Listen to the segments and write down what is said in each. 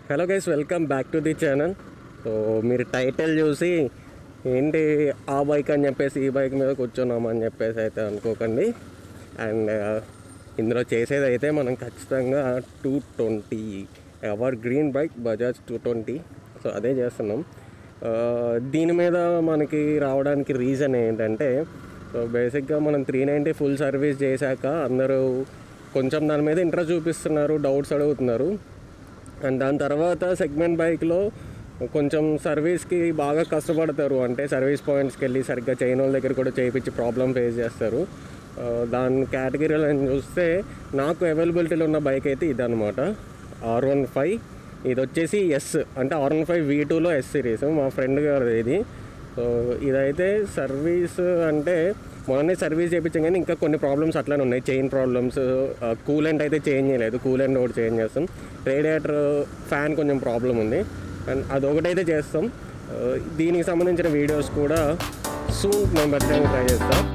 Hello guys welcome back to the channel so మీరు title చూసి ఏంటి ఆ బైక్ అని చెప్పేసి ఈ బైక్ మీద కూర్చున్నామని చెప్పేసి అయితే అనుకోకండి అండ్ ఇందులో చేసేది అయితే మనం ఖచ్చితంగా two twenty evergreen bike Bajaj two twenty so అదే చేస్తున్నాం ఆ, దీని మీద మనకి రావడానికి రీజన్ ఏంటంటే సో బేసిక్గా మనం త్రీ నైంటీ ఫుల్ సర్వీస్ చేశాక అందరూ కొంచెం దాని మీద ఇంట్రెస్ట్ చూపిస్తున్నారు డౌట్స్ అడుగుతున్నారు అండ్ దాని తర్వాత సెగ్మెంట్ బైక్లో కొంచెం సర్వీస్కి బాగా కష్టపడతారు అంటే సర్వీస్ పాయింట్స్కి వెళ్ళి సరిగ్గా చేయని వాళ్ళ దగ్గర కూడా చేయించి ప్రాబ్లం ఫేస్ చేస్తారు ఆ, దాని కేటగిరీలో నేను చూస్తే నాకు అవైలబిలిటీలో ఉన్న బైక్ అయితే ఇదనమాట ఆర్ వన్ ఫైవ్ ఇది వచ్చేసి ఎస్ అంటే ఆర్ వన్ ఫైవ్ వీ టూలో ఎస్ సిరీస్ మా ఫ్రెండ్ గారిది ఇది సో ఇదైతే సర్వీస్ అంటే మొన్ననే సర్వీస్ చేయించాం కానీ ఇంకా కొన్ని ప్రాబ్లమ్స్ అట్లానే ఉన్నాయి చైన్ ప్రాబ్లమ్స్ కూలెంట్ అయితే చేంజ్ చేయలేదు కూలెంట్ ఒకటి చేంజ్ చేస్తాం రేడియేటర్ ఫ్యాన్ కొంచెం ప్రాబ్లం ఉంది అండ్ అదొకటైతే చేస్తాం ఆ, దీనికి సంబంధించిన వీడియోస్ కూడా సూన్ నేను పెట్టడానికి ట్రై చేస్తాను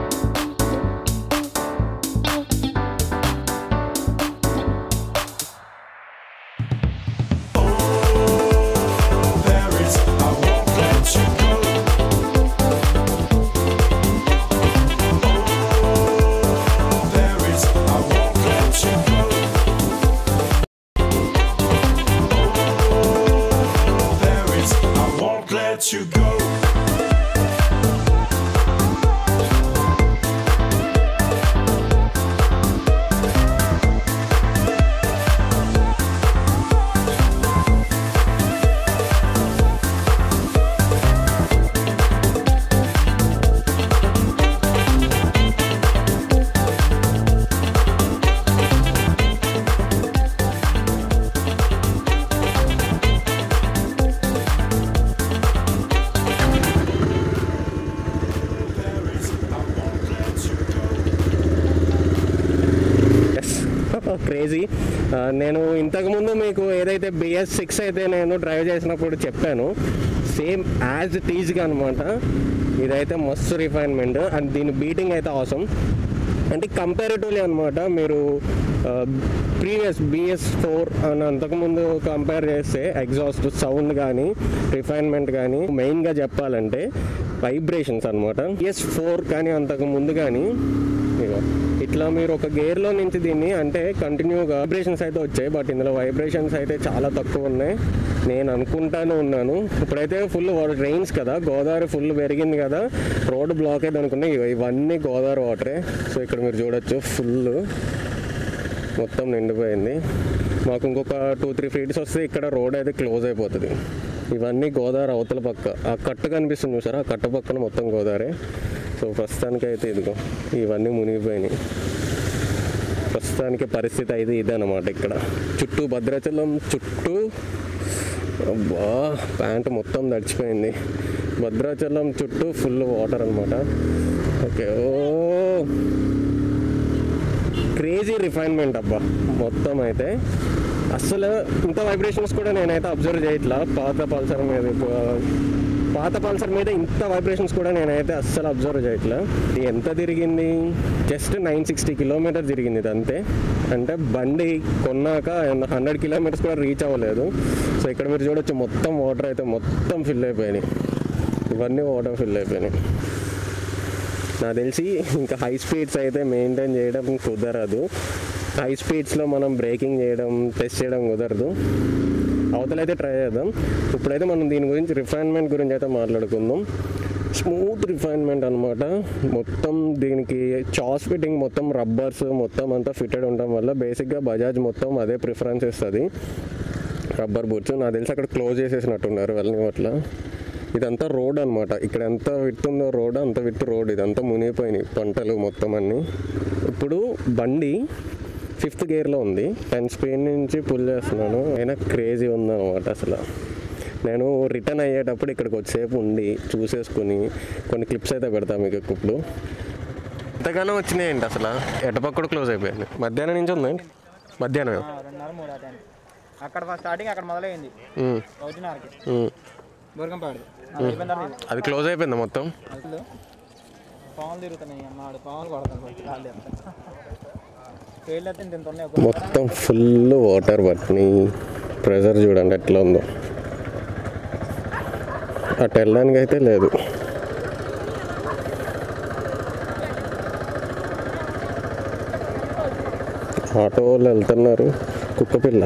There is, I won't let you go. There is, I won't let you go. There is, I won't let you go. There is, I won't let you go. Yes crazy నేను ఇంతకుముందు మీకు ఏదైతే BS six అయితే నేను drive చేసినప్పుడు చెప్పాను same as టీజ్గా అనమాట ఇదైతే మస్తు రిఫైన్మెంట్ అండ్ దీని బీటింగ్ అయితే అవసరం అంటే కంపారిటివ్లీ అనమాట మీరు ప్రీవియస్ బిఎస్ ఫోర్ అని అంతకుముందు కంపేర్ చేస్తే ఎగ్జాస్ట్ సౌండ్ కానీ రిఫైన్మెంట్ కానీ మెయిన్గా చెప్పాలంటే వైబ్రేషన్స్ అనమాట బిఎస్ ఫోర్ కానీ అంతకు ముందు కానీ ఇగో ఇట్లా మీరు ఒక గేర్లో నుంచి దీన్ని అంటే కంటిన్యూగా వైబ్రేషన్స్ అయితే వచ్చాయి బట్ ఇందులో వైబ్రేషన్స్ అయితే చాలా తక్కువ ఉన్నాయి నేను అనుకుంటానే ఉన్నాను ఇప్పుడైతే ఫుల్ రెయిన్స్ కదా గోదావరి ఫుల్ పెరిగింది కదా రోడ్ బ్లాక్ అయితే అనుకున్నా ఇగో ఇవన్నీ గోదావరి వాటరే సో ఇక్కడ మీరు చూడొచ్చు ఫుల్ మొత్తం నిండిపోయింది మాకు ఇంకొక టూ త్రీ ఫీట్స్ వస్తే ఇక్కడ రోడ్ అయితే క్లోజ్ అయిపోతుంది ఇవన్నీ గోదావరి అవతల పక్క ఆ కట్ట కనిపిస్తుంది చూసారా ఆ కట్ట పక్కన మొత్తం గోదావరి సో ప్రస్తుతానికి అయితే ఇదిగో ఇవన్నీ మునిగిపోయినాయి ప్రస్తుతానికి పరిస్థితి అయితే ఇదన్నమాట ఇక్కడ చుట్టూ భద్రాచలం చుట్టూ అబ్బా ప్యాంట్ మొత్తం తడిచిపోయింది భద్రాచలం చుట్టూ ఫుల్ వాటర్ అనమాట ఓకే ఓ క్రేజీ రిఫైన్మెంట్ అబ్బా మొత్తం అయితే అసలు ఇంత వైబ్రేషన్స్ కూడా నేనైతే అబ్జర్వ్ చేయట్లా పాత పల్సర్ మీద ఇప్పుడు పాత పల్సర్ మీద ఇంత వైబ్రేషన్స్ కూడా నేనైతే అస్సలు అబ్జర్వ్ చేయట్లా ఇది ఎంత తిరిగింది జస్ట్ నైన్ సిక్స్టీ కిలోమీటర్ తిరిగింది ఇది అంతే అంటే బండి కొన్నాక హండ్రెడ్ కిలోమీటర్స్ కూడా రీచ్ అవ్వలేదు సో ఇక్కడ మీరు చూడొచ్చు మొత్తం వాటర్ అయితే మొత్తం ఫిల్ అయిపోయినాయి ఇవన్నీ వాటర్ ఫిల్ అయిపోయినాయి నాకు తెలిసి ఇంకా హై స్పీడ్స్ అయితే మెయింటైన్ చేయడం కుదరదు హై స్పీడ్స్లో మనం బ్రేకింగ్ చేయడం టెస్ట్ చేయడం కుదరదు అవతలైతే ట్రై చేద్దాం ఇప్పుడైతే మనం దీని గురించి రిఫైన్మెంట్ గురించి అయితే మాట్లాడుకుందాం స్మూత్ రిఫైన్మెంట్ అనమాట మొత్తం దీనికి చాస్ ఫిట్టింగ్ మొత్తం రబ్బర్స్ మొత్తం అంతా ఫిట్టెడ్ ఉండడం వల్ల బేసిక్గా బజాజ్ మొత్తం అదే ప్రిఫరెన్స్ ఇస్తుంది రబ్బర్ బూట్స్ నాకు తెలిసి అక్కడ క్లోజ్ చేసేసినట్టున్నారు వెళ్ళని అట్లా ఇదంతా రోడ్ అనమాట ఇక్కడ ఎంత విత్ ఉందో రోడ్ అంత విత్ రోడ్ ఇదంతా మునిగిపోయినాయి పంటలు మొత్తం అన్నీ ఇప్పుడు బండి ఫిఫ్త్ గేర్లో ఉంది టెన్ స్పీడ్ నుంచి పుల్ చేస్తున్నాను అయినా క్రేజీ ఉందన్నమాట అసలు నేను రిటర్న్ అయ్యేటప్పుడు ఇక్కడికి వచ్చేసేపు ఉండి చూసేసుకుని కొన్ని క్లిప్స్ అయితే పెడతాను మీకు ఇప్పుడు ఎంతగానో వచ్చినాయండి అసలు ఎటపక్కడు క్లోజ్ అయిపోయింది మధ్యాహ్నం నుంచి ఉందండి మధ్యాహ్నం రెండున్నర మూడు ఆ టైంకి అక్కడ ఫస్ట్ స్టార్టింగ్ అక్కడ మొదలైంది ఉమ్, ఒకటిన్నరకి ఉమ్. బూరకంపాడు అయిపోయిన తర్వాత ఇది. అది క్లోజ్ అయిపోయింది మొత్తం అసలు పాములు తిరుగుతున్నాయి అమ్మాడు పాములు కొడతాను ఫస్ట్ కాళ్ళు ఎత్తా పేర్లు ఎత్తే ఇంత ఉన్నాయి ఒక మొత్తం ఫుల్ వాటర్ పట్టినాయి ప్రెజర్ చూడండి ఎట్లా ఉందో అటు వెళ్ళడానికి అయితే లేదు ఆటో వాళ్ళు వెళ్తున్నారు కుక్క పిల్ల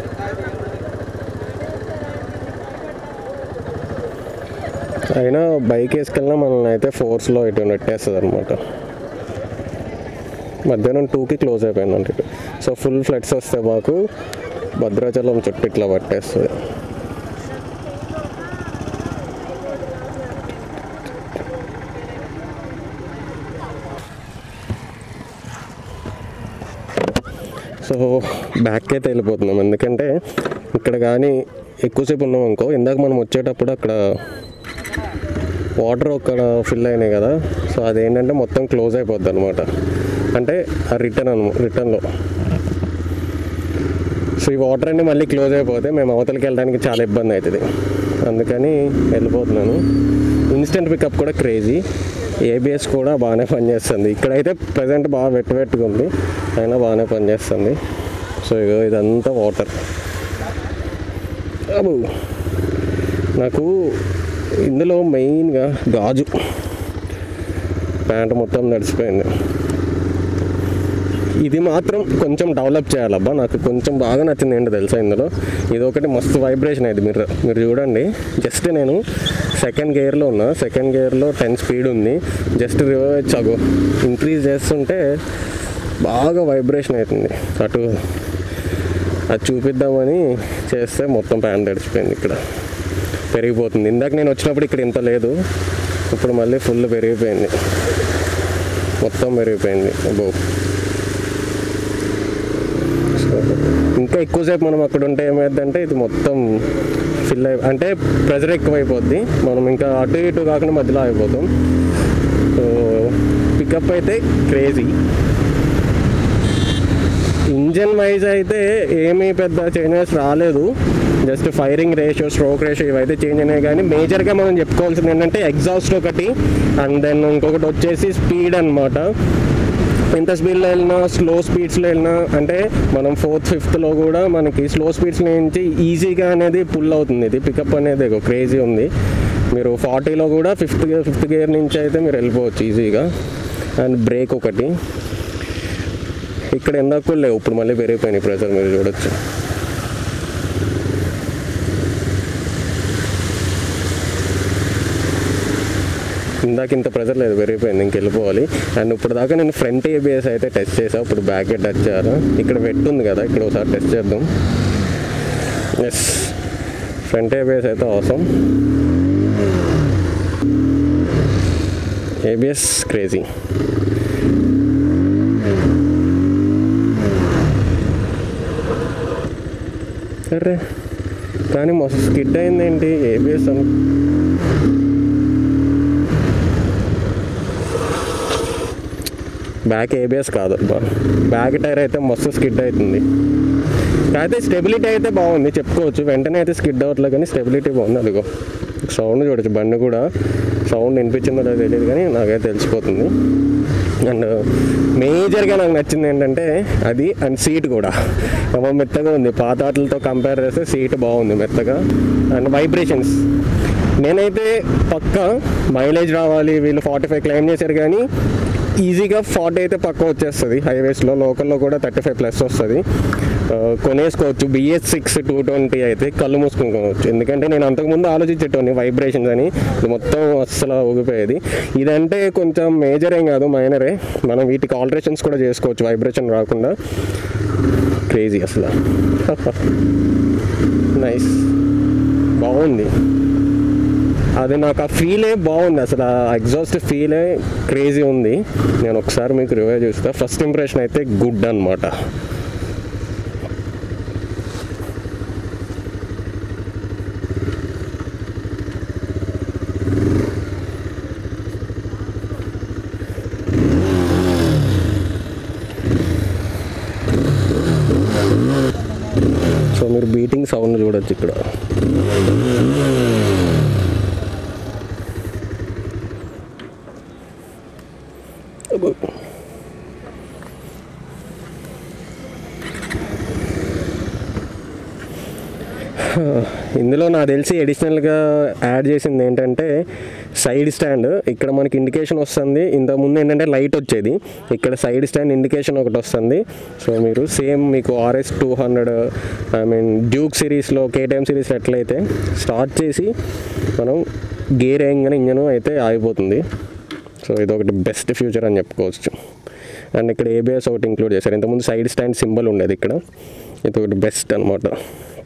అయినా బైక్ వేసుకెళ్ళినా మనల్ని అయితే ఫోర్స్లో ఇటు నెట్టేస్తుంది అనమాట మధ్యాహ్నం టూకి క్లోజ్ అయిపోయిందంట ఇటు సో ఫుల్ ఫ్లడ్స్ వస్తే మాకు భద్రాచలం చుట్టూ ఇట్లా పట్టేస్తుంది సో బ్యాక్ అయితే వెళ్ళిపోతున్నాం ఎందుకంటే ఇక్కడ కానీ ఎక్కువసేపు ఉన్నాం అనుకో ఇందాక మనం వచ్చేటప్పుడు అక్కడ వాటర్ అక్కడ ఫిల్ అయినాయి కదా సో అదేంటంటే మొత్తం క్లోజ్ అయిపోద్ది అనమాట అంటే ఆ రిటర్న్ అను రిటర్న్లో సో ఈ వాటర్ అన్ని మళ్ళీ క్లోజ్ అయిపోతే మేము అవతలకి వెళ్ళడానికి చాలా ఇబ్బంది అవుతుంది అందుకని వెళ్ళిపోతున్నాను ఇన్స్టెంట్ పికప్ కూడా క్రేజీ ఏబిఎస్ కూడా బాగానే పనిచేస్తుంది ఇక్కడైతే ప్రజెంట్ బాగా వెట్ వెట్టుగా ఉంది అయినా బాగానే పనిచేస్తుంది సో ఇగో ఇదంతా వాటర్ అబు నాకు ఇందులో మెయిన్గా గాజు ప్యాంట్ మొత్తం నడిచిపోయింది ఇది మాత్రం కొంచెం డెవలప్ చేయాలబ్బా నాకు కొంచెం బాగా నచ్చింది ఏంటో తెలుసా ఇందులో ఇది ఒకటి మస్తు వైబ్రేషన్ అయింది మీరు మీరు చూడండి జస్ట్ నేను సెకండ్ గేర్లో ఉన్నా సెకండ్ గేర్లో టెన్ స్పీడ్ ఉంది జస్ట్ రివర్స్ అగో ఇంక్రీజ్ చేస్తుంటే బాగా వైబ్రేషన్ అవుతుంది అటు అది చూపిద్దామని చేస్తే మొత్తం ప్యాంట్ తడిచిపోయింది ఇక్కడ పెరిగిపోతుంది ఇందాక నేను వచ్చినప్పుడు ఇక్కడ ఇంత లేదు ఇప్పుడు మళ్ళీ ఫుల్ పెరిగిపోయింది మొత్తం పెరిగిపోయింది అబ్బో సో ఇంకా ఎక్కువసేపు మనం అక్కడ ఉంటే ఏమైందంటే ఇది మొత్తం ఫిల్ అయి అంటే ప్రెజర్ ఎక్కువైపోద్ది మనం ఇంకా అటు ఇటు కాకుండా మధ్యలో అయిపోతాం సో పికప్ అయితే క్రేజీ ఇంజన్ వైజ్ అయితే ఏమీ పెద్ద చేంజెస్ రాలేదు just firing ratio stroke ratio ఇవైతే చేంజ్ అయినాయి కానీ మేజర్గా మనం చెప్పుకోవాల్సింది ఏంటంటే ఎగ్జాస్ట్ ఒకటి అండ్ దెన్ ఇంకొకటి వచ్చేసి స్పీడ్ అన్నమాట ఎంత స్పీడ్లో వెళ్ళినా స్లో స్పీడ్స్లో వెళ్ళినా అంటే మనం ఫోర్త్ ఫిఫ్త్లో కూడా మనకి స్లో స్పీడ్స్ నుంచి ఈజీగా అనేది పుల్ అవుతుంది ఇది పికప్ అనేది ఒక క్రేజీ ఉంది మీరు ఫార్టీలో కూడా ఫిఫ్త్ ఫిఫ్త్ గేర్ నుంచి అయితే మీరు వెళ్ళిపోవచ్చు ఈజీగా అండ్ బ్రేక్ ఒకటి ఇక్కడ ఎందాక కూడా లేవు ఇప్పుడు మళ్ళీ పెరిగిపోయినాయి ప్రెషర్ మీరు చూడొచ్చు ఇందాక ఇంత ప్రెజర్ లేదు పెరిగిపోయింది ఇంక వెళ్ళిపోవాలి అండ్ ఇప్పుడు దాకా నేను ఫ్రంట్ ఏబిఎస్ అయితే టెస్ట్ చేసా ఇప్పుడు బ్యాక్ టచ్ చేయాలి ఇక్కడ పెట్టుంది కదా ఇక్కడ ఒకసారి టెస్ట్ చేద్దాం ఎస్ ఫ్రంట్ ఏబిఎస్ అయితే అవసరం ఏబిఎస్ క్రేజీ సరే కానీ మస్తు స్కిడ్ అయింది ఏంటి ఏబిఎస్ అను బ్యాక్ ఏబిఎస్ కాదు బ్యాక్ టైర్ అయితే మస్తు స్కిడ్ అవుతుంది అయితే స్టెబిలిటీ అయితే బాగుంది చెప్పుకోవచ్చు వెంటనే అయితే స్కిడ్ అవ్వట్లేదు కానీ స్టెబిలిటీ బాగుంది అదిగో సౌండ్ చూడొచ్చు బండి కూడా సౌండ్ వినిపించిందో లేదో తెలియదు కానీ నాకైతే తెలిసిపోతుంది అండ్ మేజర్గా నాకు నచ్చింది ఏంటంటే అది అండ్ సీట్ కూడా ఏమో మెత్తగా ఉంది పాత వాటిలతో కంపేర్ చేస్తే సీట్ బాగుంది మెత్తగా అండ్ వైబ్రేషన్స్ నేనైతే పక్క మైలేజ్ రావాలి వీళ్ళు ఫార్టీ ఫైవ్ క్లైమ్ చేశారు కానీ ఈజీగా ఫార్టీ అయితే పక్క వచ్చేస్తుంది హైవేస్లో లోకల్లో కూడా థర్టీ ఫైవ్ ప్లస్ వస్తుంది ఆ, కొనేసుకోవచ్చు బిఎస్ సిక్స్ టూ ట్వంటీ అయితే కళ్ళు మూసుకుని ఎందుకంటే నేను అంతకుముందు ఆలోచించేటోని వైబ్రేషన్స్ అని ఇది మొత్తం అస్సలు ఊగిపోయేది ఇదంటే కొంచెం మేజర్ ఏం కాదు మైనరే మనం వీటికి ఆల్టరేషన్స్ కూడా చేసుకోవచ్చు వైబ్రేషన్ రాకుండా క్రేజీ అసలు నైస్ బాగుంది అది నాకు ఆ ఫీలే బాగుంది అసలు ఆ ఎగ్జాస్ట్ ఫీలే క్రేజీ ఉంది నేను ఒకసారి మీకు రివ్యూ చూస్తా ఫస్ట్ ఇంప్రెషన్ అయితే గుడ్ అనమాట సో మీరు బీటింగ్ సౌండ్ చూడొచ్చు ఇక్కడ అబ్బో. ఇందులో నాకు తెలిసి అడిషనల్గా యాడ్ చేసింది ఏంటంటే సైడ్ స్టాండ్ ఇక్కడ మనకి ఇండికేషన్ వస్తుంది ఇంతకుముందు ఏంటంటే లైట్ వచ్చేది ఇక్కడ సైడ్ స్టాండ్ ఇండికేషన్ ఒకటి వస్తుంది సో మీరు సేమ్ మీకు RS two hundred I mean Duke సిరీస్లో కేటీఎం సిరీస్లో ఎట్లయితే స్టార్ట్ చేసి మనం గేర్ వేయంగానే ఇంజన్ అయితే ఆగిపోతుంది సో ఇది ఒకటి బెస్ట్ ఫ్యూచర్ అని చెప్పుకోవచ్చు అండ్ ఇక్కడ ఏబిఎస్ ఒకటి ఇంక్లూడ్ చేశారు ఇంతకుముందు సైడ్ స్టాండ్ సింబల్ ఉండేది ఇక్కడ ఇది ఒకటి బెస్ట్ అనమాట